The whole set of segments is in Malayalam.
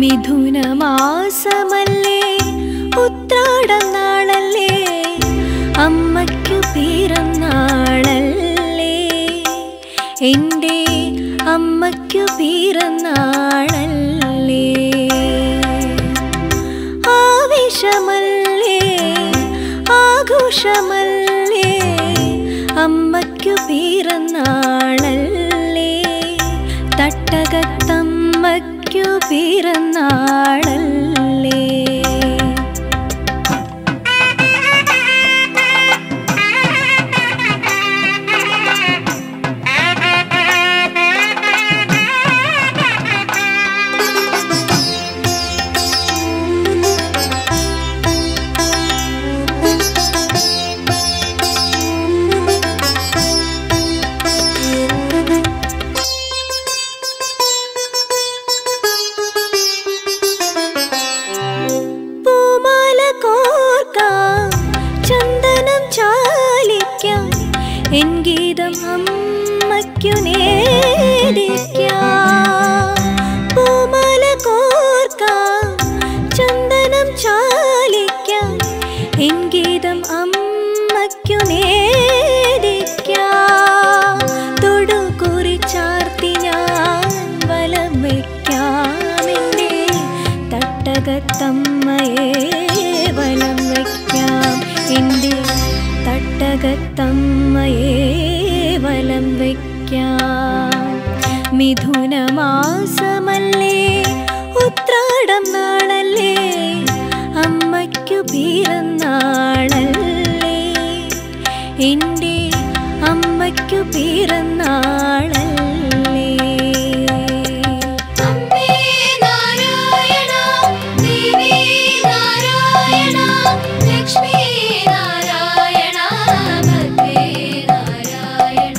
മിഥുനമാസമല്ലേ ഉത്രാടം നാളല്ലേ അമ്മയ്ക്കു പിറന്നാളല്ലേ എൻ്റെ അമ്മയ്ക്കു പിറന്നാളല്ലേ ആവേശമല്ലേ ആഘോഷമല്ലേ അമ്മയ്ക്കു പിറന്നാളല്ലേ തട്ടകത്തമ്മയ്ക്കു പിറന്നാളല്ലേ പൂമാല കോർക്കാം ചന്ദനം ചാലിക്കാം എൻ ഗീതം അമ്മയ്ക്കു നേദിക്കാം പൂമാല കോർക്കാം ചന്ദനം ചാലിക്കാം എൻ ഗീതം അമ്മയ്ക്കു നേദിക്കാം തൊടുകുറി ചാർത്തി ഞാൻ വലം വയ്ക്കാം എൻ്റെ തട്ടകത്തമ്മയെ വലം വയ്ക്കാം എൻ്റെ തട്ടകത്തമ്മയെ വലം വയ്ക്കാം മിഥുനമാസമല്ലേ ഉത്രാടം നാളല്ലേ അമ്മയ്ക്കു പിറന്നാളല്ലേ എൻ്റെ അമ്മയ്ക്കു പിറന്നാളല്ലേ അമ്മേ നാരായണ ദേവി നാരായണ ലക്ഷ്മി നാരായണ ഭദ്രേ നാരായണ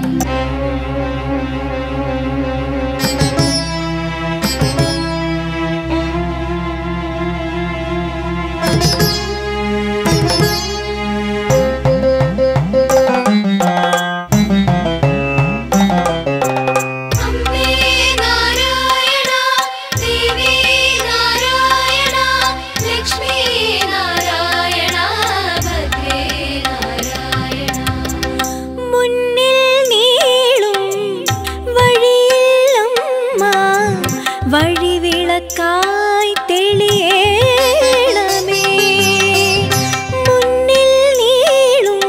അമ്മേ നാരായണ ദേവി നാരായണ ലക്ഷ്മി നാരായണ ഭദ്രേ നാരായണ മുന്നിൽ നീളും വഴിയില്ലമ്മ വഴിവിളക്കായി തെളിയേണമേ മുന്നിൽ നീളും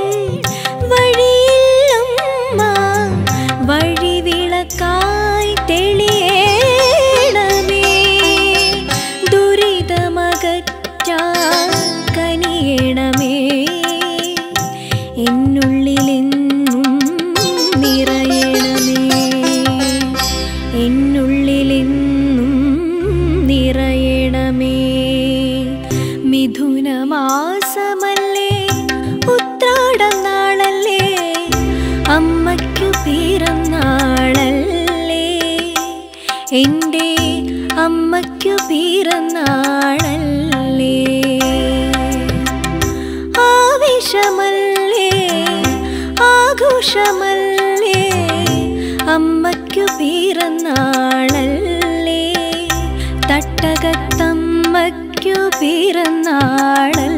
വഴിയില്ലമ്മ വഴിവിളക്കായി തെളിയേണമേ ദുരിതമകറ്റാൻ കനിയണമേ എന്നുള്ളിലെന്നും നിറയണമേ എന്നുള്ളിലെന്നും നിറയണമേ മിഥുനമാസമല്ലേ ഉത്രാടം നാളല്ലേ അമ്മയ്ക്കു പിറന്നാളല്ലേ എൻ്റെ അമ്മയ്ക്കു പിറന്നാളല്ലേ ആവേശമല്ലേ ആഘോഷമല്ലേ അമ്മയ്ക്കു പിറന്നാളല്ലേ തട്ടകത്തമ്മയ്ക്കു പിറന്നാളല്ലേ